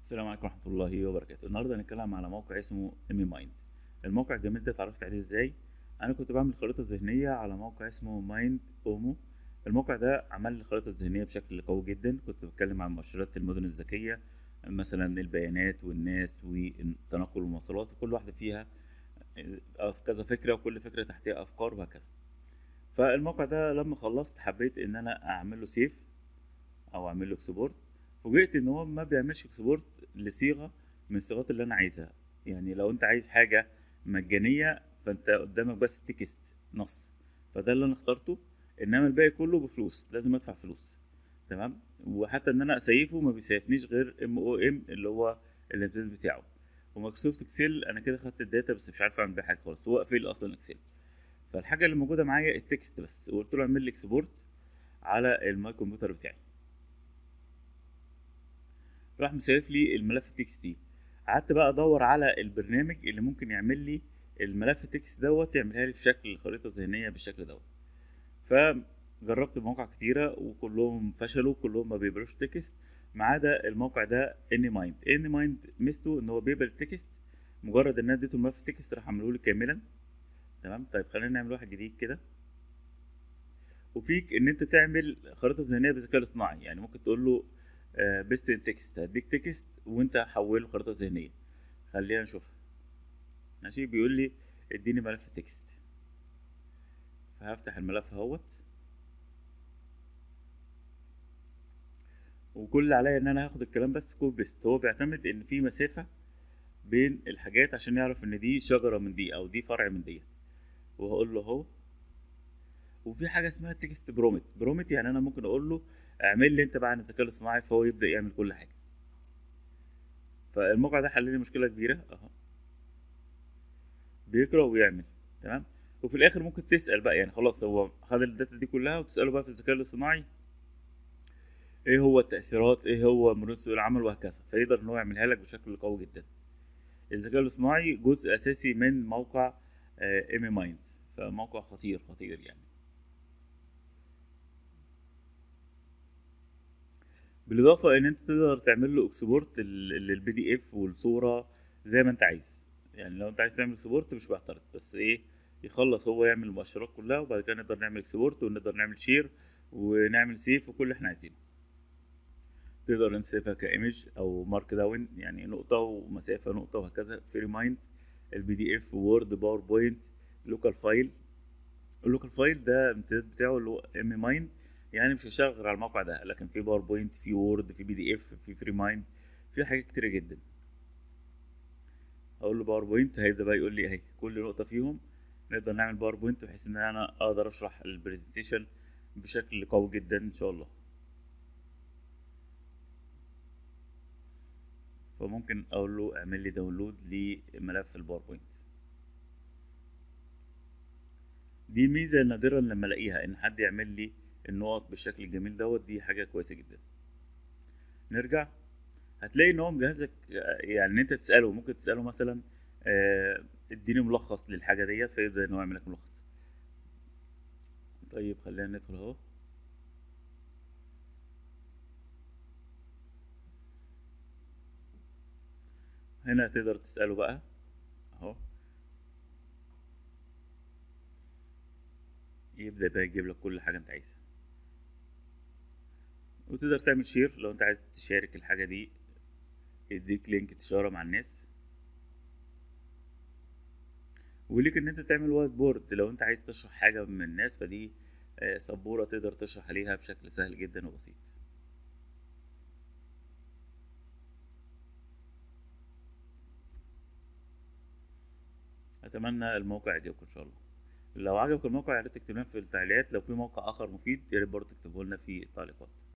السلام عليكم ورحمة الله وبركاته النهاردة هنتكلم على موقع اسمه ايمي مايند الموقع الجميل ده اتعرفت عليه ازاي انا كنت بعمل خريطة ذهنية على موقع اسمه مايند اومو الموقع ده عمل لي خريطة ذهنية بشكل قوي جدا كنت بتكلم عن مؤشرات المدن الذكية مثلا البيانات والناس والتنقل والمواصلات وكل واحدة فيها آه، كذا فكرة وكل فكرة تحتها افكار وهكذا فالموقع ده لما خلصت حبيت ان انا اعمل له سيف او اعمل له اكسبورت فوجئت ان هو ما بيعملش اكسبورت لصيغه من الصيغات اللي انا عايزها يعني لو انت عايز حاجه مجانيه فانت قدامك بس تكست نص فده اللي انا اخترته انما الباقي كله بفلوس لازم ادفع فلوس تمام وحتى ان انا اسيفه ما بيسيفنيش غير ام او ام اللي هو الامتداد بتاعه ومايكروسوفت اكسل انا كده خدت الداتا بس مش عارف اعمل بيها حاجه خالص هو قفل اصلا اكسل فالحاجه اللي موجوده معايا التكست بس وقلت له اعمل لي اكسبورت على الماي كمبيوتر بتاعي راح مسيف لي الملف التكست دي قعدت بقى ادور على البرنامج اللي ممكن يعمل لي الملف التكست دوت يعملها لي في شكل خريطه ذهنيه بالشكل دوت فجربت مواقع كتيره وكلهم فشلوا كلهم ما بيقبلوش تكست ما عدا الموقع ده اني مايند اني مايند ميزته ان هو بيقبل التكست مجرد ان انا اديته الملف التكست راح عمله لي كاملا تمام طيب خلينا نعمل واحد جديد كده وفيك ان انت تعمل خريطه ذهنيه بالذكاء الاصطناعي يعني ممكن تقول له بيست ان تكست هديك تكست وانت حوله خريطه ذهنيه خلينا نشوفها ماشي بيقول لي اديني ملف تكست فهفتح الملف اهوت وكل اللي عليا ان انا هاخد الكلام بس كوبي بيست هو بيعتمد ان في مسافه بين الحاجات عشان يعرف ان دي شجره من دي او دي فرع من ديت وهقول له اهو وفي حاجه اسمها تكست برومت برومت يعني انا ممكن اقول له اعمل لي انت بقى عن الذكاء الاصطناعي فهو يبدا يعمل كل حاجه فالموقع ده حل لي مشكله كبيره اهو بيقرا ويعمل تمام وفي الاخر ممكن تسال بقى يعني خلاص هو خد الداتا دي كلها وتساله بقى في الذكاء الاصطناعي ايه هو التاثيرات ايه هو مرونه سوق العمل وهكذا فيقدر ان هو يعملها لك بشكل قوي جدا الذكاء الاصطناعي جزء اساسي من موقع ايمي مايند فموقع خطير خطير يعني بالاضافه ان انت تقدر تعمل له اكسبورت للبي دي اف والصوره زي ما انت عايز يعني لو انت عايز تعمل اكسبورت مش بعترض بس ايه يخلص هو يعمل المؤشرات كلها وبعد كده نقدر نعمل اكسبورت ونقدر نعمل شير ونعمل سيف وكل اللي احنا عايزينه تقدر نسيفها كايمج او مارك داون يعني نقطه ومسافه نقطه وهكذا في ريمايند البي دي اف وورد باوربوينت لوكال فايل اللوكال فايل ده الامتداد بتاعه اللي هو ام مايند يعني مش هيشتغل غير على الموقع ده لكن في باوربوينت في وورد في بي دي اف في فري مايند في حاجات كتيره جدا اقول له باوربوينت هيبدا بقى يقول لي اهي كل نقطه فيهم نقدر نعمل باوربوينت بحيث ان انا اقدر اشرح البرزنتيشن بشكل قوي جدا ان شاء الله فممكن اقول له اعمل لي داونلود لملف الباوربوينت دي ميزه نادرا لما الاقيها ان حد يعمل لي النقط بالشكل الجميل دوت دي حاجه كويسه جدا نرجع هتلاقي ان هو مجهز لك يعني ان انت تساله ممكن تساله مثلا اه اديني ملخص للحاجه ديت فيبدا ان هو يعمل لك ملخص طيب خلينا ندخل اهو هنا تقدر تساله بقى اهو يبدا بقى يجيب لك كل حاجه انت عايزها وتقدر تعمل شير لو انت عايز تشارك الحاجة دي يديك لينك تشاره مع الناس وليك ان انت تعمل وايت بورد لو انت عايز تشرح حاجة من الناس فدي سبورة تقدر تشرح عليها بشكل سهل جدا وبسيط اتمنى الموقع يعجبكم ان شاء الله لو عجبك الموقع يا ريت تكتب لنا في التعليقات لو في موقع اخر مفيد يا ريت برضه تكتبه لنا في التعليقات